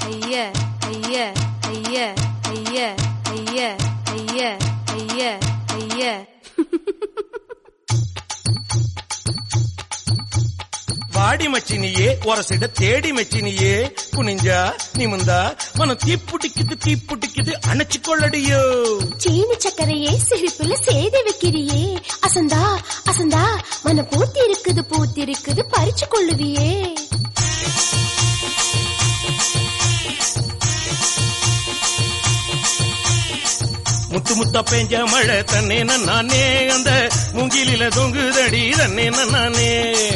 ஐய ஐய ஐய ஐய ஐய ஐய ஐய ஐய வாடி மச்சினியே ஒரசிட தேடி மச்சினியே குனிஞ்சா நிமிந்தா மனம் தீப்புட்டிக்குது தீப்புட்டிக்குது அணைச்சு கொள்ளடியோ சீனி சக்கரையே சிரிப்புல சேதி வைக்கிறியே அசந்தா அசந்தா மன பூத்தி இருக்குது பூத்தி இருக்குது பறிச்சு கொள்ளுவியே முத்து முத்தா பெஞ்ச மழை தன்னே நானே அந்த மூங்கிலில தொங்குதடி தன்னே நானே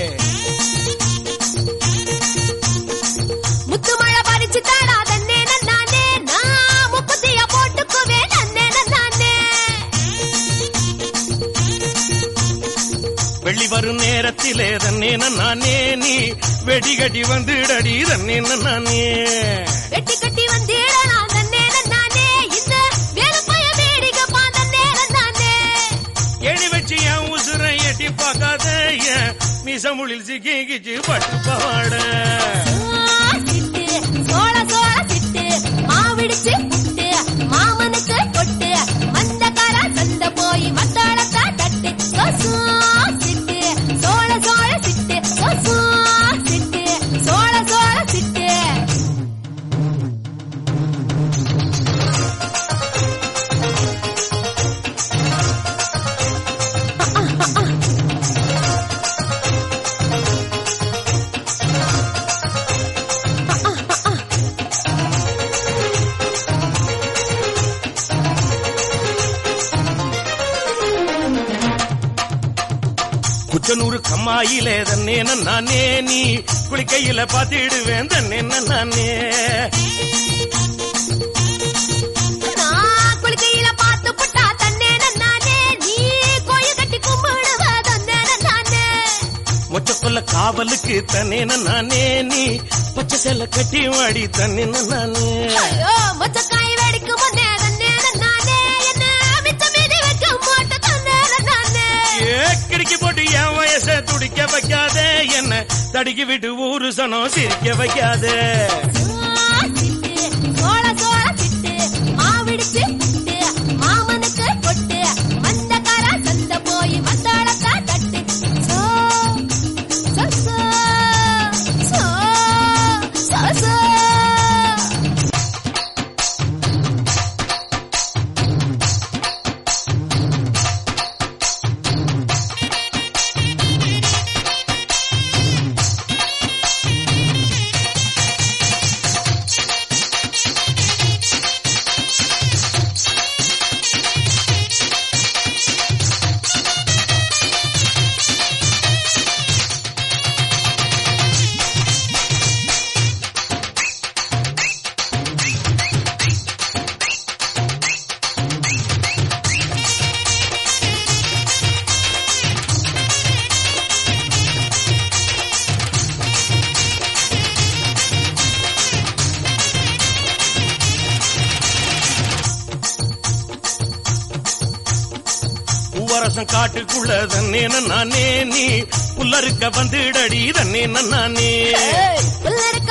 முத்து மழை பறிச்சு தாடா தன்னே நானே நான் முப்பத்தியா போட்டுக்குவே நன்னே நானே வெள்ளி வரும் நேரத்திலே தன்னே நானே நீ வெடிகடி வந்துடடி தன்னே நானே வெட்டி கட்டி வந்தீடலாம் தன்னே நானே இந்த வேலுப்பைய வேடிக்கை பாந்தன்னே நானே எடி வச்சு என் உசுரை எட்டி பார்க்காத என் மிசமுளில் சிக்கி கிச்சு பட்டு பாவாட சிட்டு சோழ சோழ சிட்டு மாவிடிச்சு புட்டு மாமனுக்கு கொட்டு மந்தக்கார சந்த போய் மத்தாளத்தா தட்டு சொசு சிட்டு சோழ சோழ சிட்டு சொசு சிட்டு சோழ சோழ சிட்டு குச்சனூரு கம்மாயிலே தன்னே நானே நீ குளிக்கையில பாத்திடுவேன் தன்னே நானே நான் குளிக்கையில பார்த்து புட்டா தன்னே நானே நீ கோயில் கட்டி கும்பிடுவ தன்னே நானே மொச்சக்கொல்ல காவலுக்கு தன்னே நானே நீ பச்சை செல்ல கட்டி வாடி தன்னே நானே ஐயோ மொச்சக்காய் வெடிக்கும் முன்னே தன்னே நானே என்ன மிச்ச மீதி வைக்க மாட்ட தன்னே நானே ஏ கிடுக்கி போட்டு என் வயச துடிக்க வைக்காதே என்ன தடுக்கி விட்டு ஊரு சனம் சிரிக்க வைக்காதே சிட்டு சோழ சோழ சிட்டு மாவிடிச்சு புட்டு மாமனுக்கு கொட்டு மந்தக்கார சந்த போய் மத்தாளத்தா தட்டு சோ சோ சோ சோ சோ சோ பூவரசம் காட்டுக்குள்ள தன்னே நானே நீ புல்லறுக்க வந்துடடி தன்னே நானே புல்லருக்க